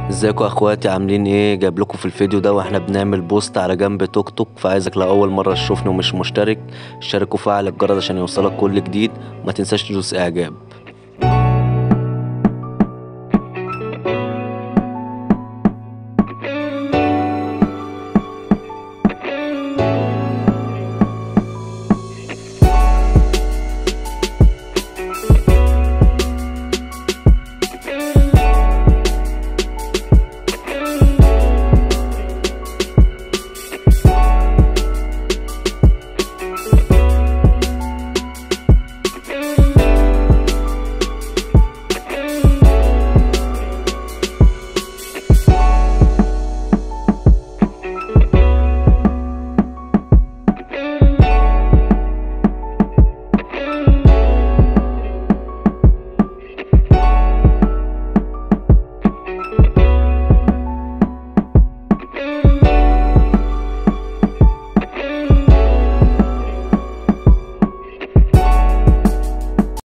ازيكم يا اخواتي عاملين ايه جايب لكم في الفيديو ده واحنا بنعمل بوست على جنب توك توك فعايزك لاول مره تشوفني ومش مشترك اشترك وفعل الجرس عشان يوصلك كل جديد ما تنساش تدوس اعجاب